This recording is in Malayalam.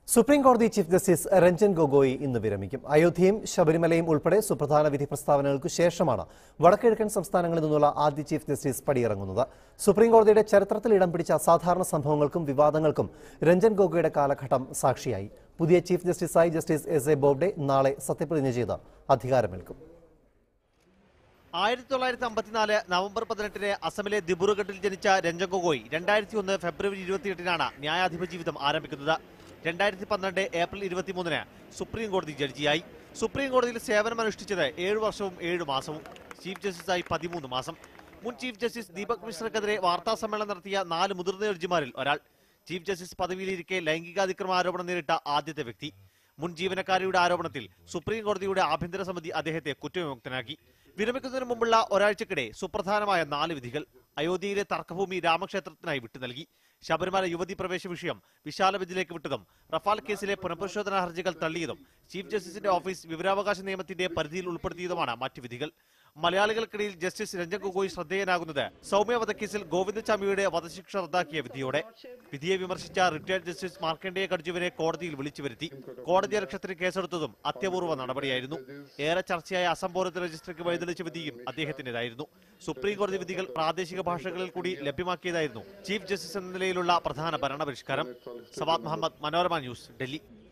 സുപ്രീം കോടതി ചീഫ് ജസ്റ്റിസ് രഞ്ജൻ ഗൊഗോയി ഇന്ന് വിരമിക്കും അയോധ്യയും ശബരിമലയും ഉൾപ്പെടെ സുപ്രധാന വിധി പ്രസ്താവനകൾക്ക് ശേഷമാണ് വടക്കിഴക്കൻ സംസ്ഥാനങ്ങളിൽ നിന്നുള്ള ആദ്യ ചീഫ് ജസ്റ്റിസ് പടിയിറങ്ങുന്നത് സുപ്രീം കോടതിയുടെ ചരിത്രത്തിൽ ഇടം പിടിച്ച അസാധാരണ സംഭവങ്ങൾക്കും വിവാദങ്ങൾക്കും രഞ്ജൻ ഗൊഗോയുടെ കാലഘട്ടം സാക്ഷിയായി പുതിയ ചീഫ് ജസ്റ്റിസായി ജസ്റ്റിസ് എസ് എ ബോബ്ഡെ നാളെ സത്യപ്രതിജ്ഞ ചെയ്ത് അധികാരമേൽക്കും ആയിരത്തി തൊള്ളായിരത്തി അമ്പത്തിനാല് നവംബർ പതിനെട്ടിന് അസമിലെ ദിബ്രുഗഡിൽ ജനിച്ച രഞ്ജൻ ഗൊഗോയ് രണ്ടായിരത്തി ഒന്ന് ഫെബ്രുവരി ഇരുപത്തിയെട്ടിനാണ് ന്യായാധിപ ജീവിതം ആരംഭിക്കുന്നത് രണ്ടായിരത്തി പന്ത്രണ്ട് ഏപ്രിൽ ഇരുപത്തിമൂന്നിന് സുപ്രീം കോടതി ജഡ്ജിയായി സുപ്രീം കോടതിയിൽ സേവനമനുഷ്ഠിച്ചത് ഏഴു വർഷവും ഏഴു മാസവും ചീഫ് ജസ്റ്റിസായി പതിമൂന്ന് മാസം മുൻ ചീഫ് ജസ്റ്റിസ് ദീപക് മിശ്രക്കെതിരെ വാർത്താ സമ്മേളനം നടത്തിയ നാല് മുതിർന്ന ജഡ്ജിമാരിൽ ഒരാൾ ചീഫ് ജസ്റ്റിസ് പദവിയിലിരിക്കെ ലൈംഗികാതിക്രമ ആരോപണം നേരിട്ട ആദ്യത്തെ വ്യക്തി മുൻ ജീവനക്കാരിയുടെ ആരോപണത്തിൽ സുപ്രീം കോടതിയുടെ ആഭ്യന്തര സമിതി അദ്ദേഹത്തെ കുറ്റവിമുക്തനാക്കി വിരമിക്കുന്നതിന് മുമ്പുള്ള ഒരാഴ്ചക്കിടെ സുപ്രധാനമായ നാല് വിധികൾ അയോധ്യയിലെ തർക്കഭൂമി രാമക്ഷേത്രത്തിനായി വിട്ടു നൽകി ശബരിമല യുവതി പ്രവേശ വിഷയം വിശാല ബെഞ്ചിലേക്ക് വിട്ടതും റഫാൽ കേസിലെ പുനഃപരിശോധനാ ഹർജികൾ തള്ളിയതും ചീഫ് ജസ്റ്റിസിന്റെ ഓഫീസ് വിവരാവകാശ നിയമത്തിന്റെ പരിധിയിൽ ഉൾപ്പെടുത്തിയതുമാണ് മറ്റു വിധികൾ മലയാളികൾക്കിടയിൽ ജസ്റ്റിസ് രഞ്ജൻ ഗൊഗോയ് ശ്രദ്ധേയനാകുന്നത് സൗമ്യ വധക്കേസിൽ ഗോവിന്ദചാമിയുടെ വധശിക്ഷ റദ്ദാക്കിയ വിധിയോടെ വിധിയെ വിമർശിച്ച റിട്ടയർഡ് ജസ്റ്റിസ് മാർക്കണ്ഡേയ കഡ്ജുവിനെ കോടതിയിൽ വിളിച്ചു വരുത്തി കോടതി അലക്ഷ്യത്തിന് കേസെടുത്തതും അത്യപൂർവ നടപടിയായിരുന്നു ഏറെ ചർച്ചയായ അസംബോധന രജിസ്റ്റർക്ക് വഴിതെളിച്ച വിധിയും അദ്ദേഹത്തിന്റേതായിരുന്നു സുപ്രീം കോടതി വിധികൾ പ്രാദേശിക ഭാഷകളിൽ കൂടി ലഭ്യമാക്കിയതായിരുന്നു ചീഫ് ജസ്റ്റിസ് എന്ന നിലയിലുള്ള പ്രധാന ഭരണപരിഷ്കാരം സവാദ് മുഹമ്മദ് മനോരമ ന്യൂസ് ഡൽഹി